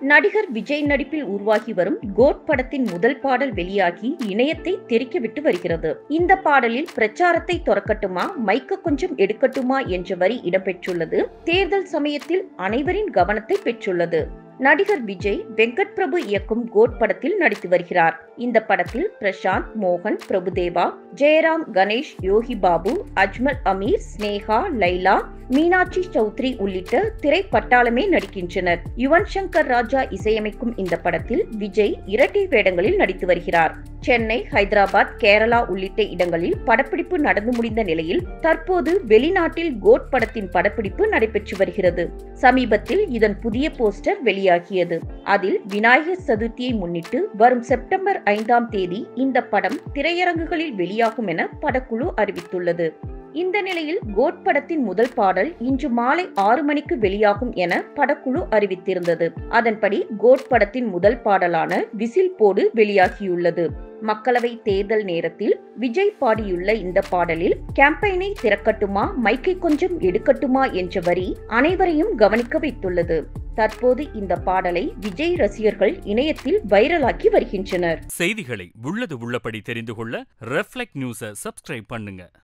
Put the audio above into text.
நடிகர் விஜய் நடிப்பில் உருவாகி வரும் கோட் படத்தின் முதல் பாடல் வெளியாகி இணையத்தை தெறிக்கவிட்டு வருகிறது இந்த பாடலில் பிரச்சாரத்தை துறக்கட்டுமா மைக்க கொஞ்சம் எடுக்கட்டுமா என்ற வரி இடம்பெற்றுள்ளது தேர்தல் சமயத்தில் அனைவரின் கவனத்தை பெற்றுள்ளது நடிகர் விஜய் வெங்கட் பிரபு இயக்கும் கோட் படத்தில் நடித்து வருகிறார் இந்த படத்தில் பிரசாந்த் மோகன் பிரபுதேவா ஜெயராம் கணேஷ் யோகி பாபு அஜ்மல் அமீர் ஸ்னேகா லைலா மீனாட்சி சௌத்ரி உள்ளிட்ட திரைப்பட்டாளமே நடிக்கின்றனர் யுவன் சங்கர் ராஜா இசையமைக்கும் இந்த படத்தில் விஜய் இரட்டை வேடங்களில் நடித்து வருகிறார் சென்னை ஹைதராபாத் கேரளா உள்ளிட்ட இடங்களில் படப்பிடிப்பு நடந்து முடிந்த நிலையில் தற்போது வெளிநாட்டில் கோட் படத்தின் படப்பிடிப்பு நடைபெற்று வருகிறது சமீபத்தில் இதன் புதிய போஸ்டர் வெளியாகியது அதில் விநாயகர் சதுர்த்தியை முன்னிட்டு வரும் செப்டம்பர் ஐந்தாம் தேதி இந்த படம் திரையரங்குகளில் வெளியாகும் என படக்குழு அறிவித்துள்ளது இந்த நிலையில் கோட் படத்தின் முதல் பாடல் இன்று மாலை ஆறு மணிக்கு வெளியாகும் என படக்குழு அறிவித்திருந்தது அதன்படி கோட் படத்தின் முதல் பாடலான விசில் போடு வெளியாகியுள்ளது மக்களவை தேர்தல் நேரத்தில் விஜய் பாடியுள்ள இந்த பாடலில் கேம்பெயினை திறக்கட்டுமா மைக்கை கொஞ்சம் எடுக்கட்டுமா என்ற வரி அனைவரையும் கவனிக்க வைத்துள்ளது தற்போது இந்த பாடலை விஜய் ரசிகர்கள் இணையத்தில் வைரலாக்கி வருகின்றனர் செய்திகளை உள்ளது உள்ளபடி தெரிந்து கொள்ள ரெஃப்ளெக்ட் நியூஸை சப்ஸ்கிரைப் பண்ணுங்க